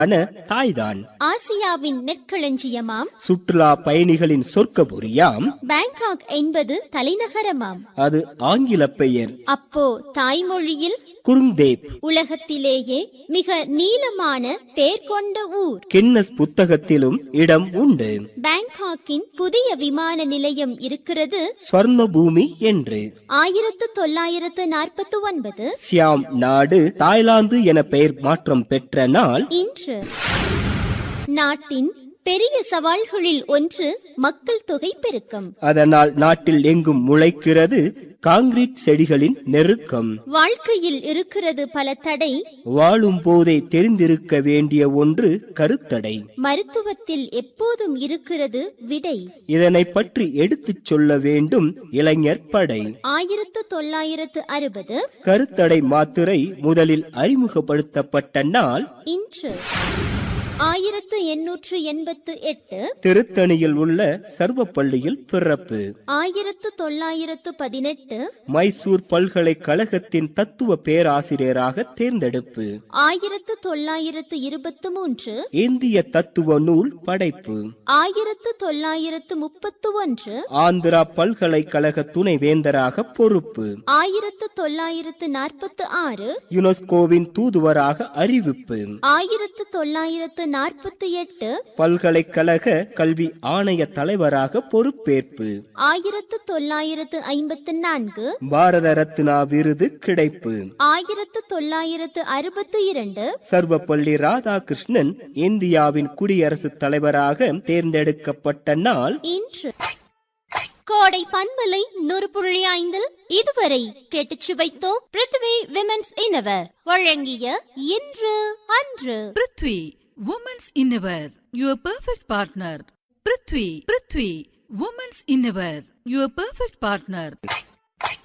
தாய்தான் ஆசியாவின் நெற்களஞ்சியமாம் சுற்றுலா பயணிகளின் சொர்க்கபுரியாம் பேங்காக் என்பது தலைநகரமாம் அது ஆங்கில பெயர் அப்போ தாய்மொழியில் குருங்தேப் உலகத்திலேயே மிக நீளமான பேர் கொண்ட ஊர் கின்னஸ் புத்தகத்திலும் இடம் உண்டு பேங்காக்கின் புதிய விமான நிலையம் இருக்கிறது ஸ்வர்ண பூமி என்று ஆயிரத்து தொள்ளாயிரத்து நாற்பத்தி ஒன்பது சியாம் நாடு தாய்லாந்து என பெயர் மாற்றம் பெற்ற நாள் இன்று நாட்டின் பெரிய சவால்களில் ஒன்று மக்கள் தொகை பெருக்கம் அதனால் நாட்டில் எங்கும் முளைக்கிறது காங்கிரீட் செடிகளின் நெருக்கம் வாழ்க்கையில் இருக்கிறது பல தடை வாழும் போதே தெரிந்திருக்க வேண்டிய ஒன்று கருத்தடை மருத்துவத்தில் எப்போதும் இருக்கிறது விடை இதனை பற்றி எடுத்துச் சொல்ல வேண்டும் இளைஞர் படை ஆயிரத்து தொள்ளாயிரத்து அறுபது கருத்தடை மாத்திரை முதலில் அறிமுகப்படுத்தப்பட்ட நாள் இன்று ஆயிரத்து எண்ணூற்று எண்பத்து எட்டு திருத்தணியில் உள்ள சர்வப்பள்ளியில் பிறப்பு ஆயிரத்து தொள்ளாயிரத்து பதினெட்டு மைசூர் பல்கலைக்கழகத்தின் தத்துவ பேராசிரியராக தேர்ந்தெடுப்பு ஆயிரத்து தொள்ளாயிரத்து இருபத்து மூன்று இந்திய தத்துவ நூல் படைப்பு ஆயிரத்து தொள்ளாயிரத்து முப்பத்து ஒன்று ஆந்திரா பல்கலைக்கழக துணைவேந்தராக பொறுப்பு ஆயிரத்து தொள்ளாயிரத்து நாற்பத்து ஆறு யுனெஸ்கோவின் தூதுவராக அறிவிப்பு ஆயிரத்து தொள்ளாயிரத்து நாற்பத்தி எட்டு பல்கலைக்கழக கல்வி ஆணைய தலைவராக பொறுப்பேற்பு ஆயிரத்து தொள்ளாயிரத்து ஐம்பத்து நான்கு பாரத ரத்னா விருது கிடைப்பு ஆயிரத்து தொள்ளாயிரத்து அறுபத்து இரண்டு சர்வப்பள்ளி ராதாகிருஷ்ணன் இந்தியாவின் குடியரசுத் தலைவராக தேர்ந்தெடுக்கப்பட்ட நாள் இன்று கோடை பண்பலை நூறு புள்ளி ஐந்தில் இதுவரை கேட்டுச் சுவைத்தோம் பிருத்வி விமென்ஸ் இனவர் வழங்கிய இன்று அன்று prithvi women's innerwear your perfect partner prithvi prithvi women's innerwear your perfect partner